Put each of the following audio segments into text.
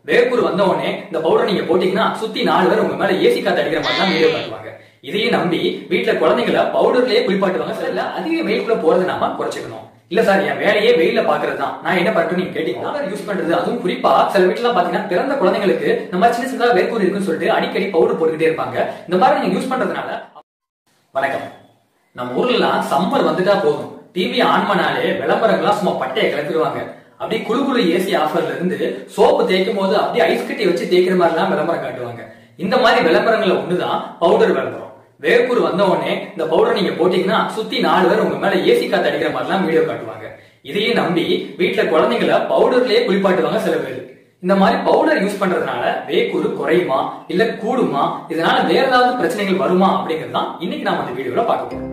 வேர்க்கூர் வந்த உடனே இந்த பவுடர் நீங்க போட்டீங்கன்னா சுத்தி நாலு பேர் உங்க மேல ஏசி காத்து அடிக்கிற மாதிரி தான் வீடியோ காட்டுவாங்க இதையும் நம்பி வீட்டுல குழந்தைங்கள பவுடர்லயே குளிப்பாட்டுவாங்க சார் இல்ல அதிக வெயிலுக்குள்ள போறது நாம குறைச்சிக்கணும் இல்ல சார் என் வேலையே வெயில பாக்குறது தான் நான் என்ன பண்ணட்டும் நீங்க கேட்டீங்கன்னா யூஸ் பண்றது அதுவும் குறிப்பா சில வீட்டுல பாத்தீங்கன்னா பிறந்த குழந்தைங்களுக்கு இந்த மாதிரி சின்ன சின்னதா வேர்க்கூர் இருக்குன்னு சொல்லிட்டு அடிக்கடி பவுடர் போட்டுக்கிட்டே இருப்பாங்க இந்த மாதிரி நீங்க யூஸ் பண்றதுனால வணக்கம் நம்ம ஊர்ல சம்மர் வந்துட்டா போதும் டிவி ஆன் பண்ணாலே விளம்பரங்கள்லாம் சும்மா பட்டையை கிளப்பிடுவாங்க அப்படியே குழு குழு ஏசி ஆஃபர்ல இருந்து சோப்பு தேய்க்கும் போது அப்படியே ஐஸ் கட்டி வச்சு தேய்க்கிற மாதிரிலாம் விளம்பரம் காட்டுவாங்க இந்த மாதிரி விளம்பரங்கள்ல ஒண்ணுதான் பவுடர் விளம்பரம் வேர்க்கூர் வந்த உடனே இந்த பவுடர் நீங்க போட்டீங்கன்னா சுத்தி நாலு பேர் உங்க மேல ஏசி காத்து அடிக்கிற மாதிரிலாம் வீடியோ காட்டுவாங்க இதையும் நம்பி வீட்டுல குழந்தைங்கள பவுடர்லயே குளிப்பாட்டுவாங்க சில பேர் இந்த மாதிரி பவுடர் யூஸ் பண்றதுனால வேக்கூறு குறையுமா இல்ல கூடுமா இதனால வேற ஏதாவது பிரச்சனைகள் வருமா அப்படிங்கிறது தான் இன்னைக்கு நாம இந்த வீடியோல பார்க்க போறோம்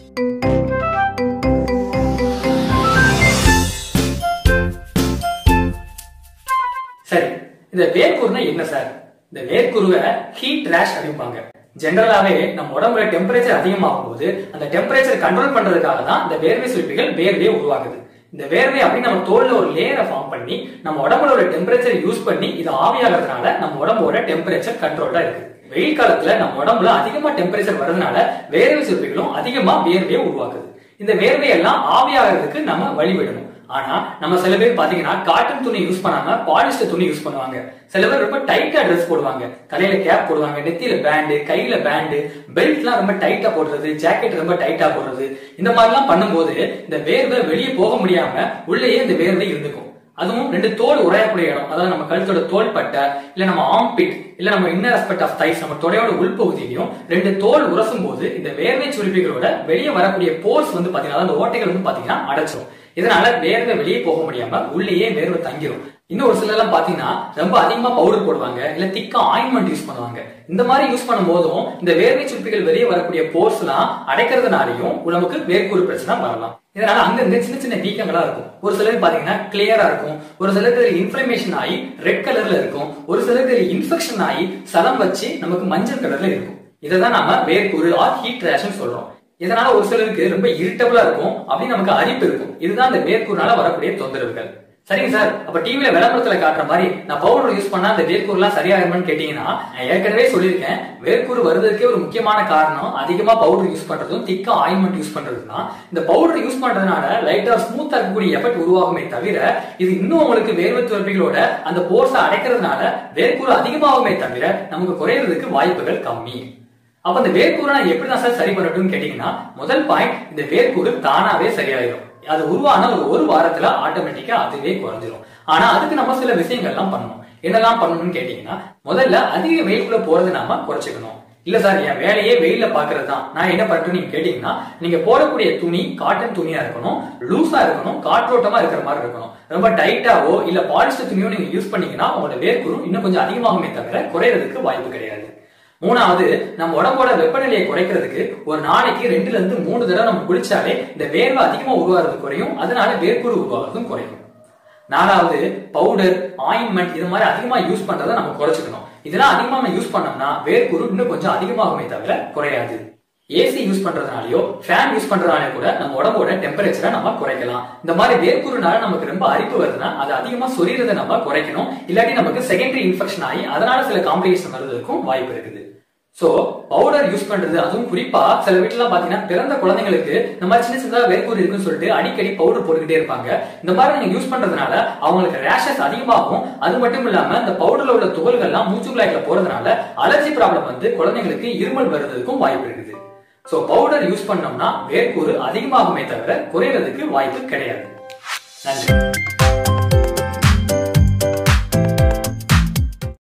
சரி இந்த வேர்க்கூறுனா என்ன சார் இந்த வேர்க்குருவை ஹீட் ரேஷ் அப்படிம்பாங்க ஜெனரலாவே நம்ம உடம்புல டெம்பரேச்சர் அதிகமாகும் போது அந்த டெம்பரேச்சர் கண்ட்ரோல் பண்றதுக்காக தான் இந்த வேர்வை சுரப்பிகள் வேர்வையை உருவாகுது இந்த வேர்வை அப்படி நம்ம தோல்ல ஒரு லேயரை ஃபார்ம் பண்ணி நம்ம உடம்புல ஒரு டெம்பரேச்சர் யூஸ் பண்ணி இது ஆவியாகிறதுனால நம்ம உடம்போட டெம்பரேச்சர் கண்ட்ரோல்டா இருக்கு வெயில் காலத்துல நம்ம உடம்புல அதிகமா டெம்பரேச்சர் வரதுனால வேர்வை சுரப்பிகளும் அதிகமா வேர்வையை உருவாக்குது இந்த வேர்வையெல்லாம் ஆவியாகிறதுக்கு நம்ம வழிவிடணும் ஆனா நம்ம சில பேர் பாத்தீங்கன்னா காட்டன் துணி யூஸ் பண்ணாம பாலிஸ்டர் துணி யூஸ் பண்ணுவாங்க சில பேர் ரொம்ப டைட்டா ட்ரெஸ் போடுவாங்க தலையில கேப் போடுவாங்க நெத்தியில பேண்டு கையில பேண்டு பெல்ட்லாம் ரொம்ப டைட்டா போடுறது ஜாக்கெட் ரொம்ப டைட்டா போடுறது இந்த மாதிரிலாம் பண்ணும்போது இந்த வேர்வை வெளியே போக முடியாம உள்ளேயே இந்த வேர்வை இருந்துக்கும் அதுவும் ரெண்டு தோல் உரையக்கூடிய இடம் அதாவது நம்ம கழுத்தோட தோல் பட்டை இல்ல நம்ம ஆம் பிட் இல்ல நம்ம இன்னர் அஸ்பெக்ட் ஆஃப் தைஸ் நம்ம தொடையோட உள்பகுதியிலையும் ரெண்டு தோல் உரசும் போது இந்த வேர்வை சுருப்பிகளோட வெளியே வரக்கூடிய போர்ஸ் வந்து பாத்தீங்கன்னா அந்த ஓட்டைகள் வந்து பாத்தீங்கன்னா அடைச்சிரும் இதனால வேர்வை வெளியே போக முடியாம உள்ளேயே வேர்வை தங்கிரும் இன்னும் ஒரு சிலர் எல்லாம் பாத்தீங்கன்னா ரொம்ப அதிகமா பவுடர் போடுவாங்க இல்ல திக்கா ஆயின்மெண்ட் யூஸ் பண்ணுவாங்க இந்த மாதிரி யூஸ் பண்ணும் போதும் இந்த வேர்வை சுருப்பிகள் வெளியே வரக்கூடிய போர்ஸ் எல்லாம் அடைக்கிறதுனாலையும் நமக்கு வேர்க்கூறு பிரச்சனை வரலாம் இதனால அங்கங்க சின்ன சின்ன வீக்கங்களா இருக்கும் ஒரு சிலருக்கு பாத்தீங்கன்னா கிளியரா இருக்கும் ஒரு சிலருக்கு இன்ஃபிளமேஷன் ஆகி ரெட் கலர்ல இருக்கும் ஒரு சிலருக்கு இன்ஃபெக்ஷன் ஆகி சலம் வச்சு நமக்கு மஞ்சள் கலர்ல இருக்கும் இதை தான் நாம வேர்க்கூறு ஆர் ஹீட் ரேஷன் சொல்றோம் இதனால ஒரு சிலருக்கு ரொம்ப இரிட்டபிளா இருக்கும் அப்படின்னு நமக்கு அரிப்பு இருக்கும் இதுதான் அந்த வேர்க்கூர்னால வரக்கூடிய தொந்தரவுகள் சரிங்க சார் அப்ப டிவில விளம்பரத்துல காட்டுற மாதிரி நான் பவுடர் யூஸ் பண்ணா அந்த வேர்க்கூர் எல்லாம் சரியாகுமான்னு கேட்டீங்கன்னா நான் ஏற்கனவே சொல்லியிருக்கேன் வேர்க்கூர் வருவதற்கே ஒரு முக்கியமான காரணம் அதிகமா பவுடர் யூஸ் பண்றதும் திக்கா ஆயின்மெண்ட் யூஸ் பண்றது தான் இந்த பவுடர் யூஸ் பண்றதுனால லைட்டா ஸ்மூத்தா இருக்கக்கூடிய எஃபெக்ட் உருவாகுமே தவிர இது இன்னும் உங்களுக்கு வேர்வை துறப்பிகளோட அந்த போர்ஸை அடைக்கிறதுனால வேர்க்கூர் அதிகமாகுமே தவிர நமக்கு குறையிறதுக்கு வாய்ப்புகள் கம்மி அப்ப இந்த வேர்க்கூரை நான் எப்படி தான் சார் சரி பண்ணட்டும்னு கேட்டீங்கன்னா முதல் பாயிண்ட் இந்த வேர்க்கூறு தானாவே சரியாயிடும் அது உருவான ஒரு ஒரு வாரத்துல ஆட்டோமேட்டிக்கா அதுவே குறைஞ்சிரும் ஆனா அதுக்கு நம்ம சில விஷயங்கள்லாம் பண்ணணும் என்னெல்லாம் பண்ணணும்னு கேட்டீங்கன்னா முதல்ல அதிக வெயிலுக்குள்ள போறது நாம குறைச்சிக்கணும் இல்ல சார் என் வேலையே வெயில பாக்குறது தான் நான் என்ன பண்ணட்டும் நீங்க கேட்டீங்கன்னா நீங்க போடக்கூடிய துணி காட்டன் துணியா இருக்கணும் லூசா இருக்கணும் காற்றோட்டமா இருக்கிற மாதிரி இருக்கணும் ரொம்ப டைட்டாவோ இல்ல பாலிஸ்டர் துணியோ நீங்க யூஸ் பண்ணீங்கன்னா உங்களோட வேர்க்குரு இன்னும் கொஞ்சம் அதிகமாகுமே தவிர குறையறதுக்கு வாய்ப்பு கிடையாது மூணாவது நம்ம உடம்போட வெப்பநிலையை குறைக்கிறதுக்கு ஒரு நாளைக்கு ரெண்டுல இருந்து மூணு தடவை நம்ம குளிச்சாலே இந்த வேர்வை அதிகமா உருவாகிறது குறையும் அதனால வேர்க்குரு உருவாகிறதும் குறையும் நாலாவது பவுடர் ஆயின்மெண்ட் இது மாதிரி அதிகமா யூஸ் பண்றதை நம்ம குறைச்சிக்கணும் இதெல்லாம் அதிகமா நம்ம யூஸ் பண்ணோம்னா வேர்க்குரு இன்னும் கொஞ்சம் அதிகமாகுமே தவிர குறையாது ஏசி யூஸ் பண்றதுனாலயோ ஃபேன் யூஸ் பண்றதுனால கூட நம்ம உடம்போட டெம்பரேச்சரை நம்ம குறைக்கலாம் இந்த மாதிரி வேர்க்குருனால நமக்கு ரொம்ப அரிப்பு வருதுன்னா அது அதிகமா சொரியறதை நம்ம குறைக்கணும் இல்லாட்டி நமக்கு செகண்டரி இன்ஃபெக்ஷன் ஆகி அதனால சில காம்ப்ளிகேஷன் வருவதற்கும் வாய்ப்பு இருக்குது சோ பவுடர் யூஸ் பண்றது அதுவும் குறிப்பா சில வீட்டுல பாத்தீங்கன்னா பிறந்த குழந்தைங்களுக்கு இந்த மாதிரி சின்ன சின்னதா வேர்க்கூர் இருக்குன்னு சொல்லிட்டு அடிக்கடி பவுடர் போட்டுக்கிட்டே இருப்பாங்க இந்த மாதிரி நீங்க யூஸ் பண்றதுனால அவங்களுக்கு ரேஷஸ் அதிகமாகும் அது மட்டும் இல்லாம இந்த பவுடர்ல உள்ள துகள்கள்லாம் மூச்சு குழாய்க்குள்ள போறதுனால அலர்ஜி ப்ராப்ளம் வந்து குழந்தைங்களுக்கு இருமல் வருவதற்கும் வாய்ப்பு இருக்குது சோ பவுடர் யூஸ் பண்ணோம்னா வேர்க்கூறு அதிகமாகுமே தவிர குறையறதுக்கு வாய்ப்பு கிடையாது நன்றி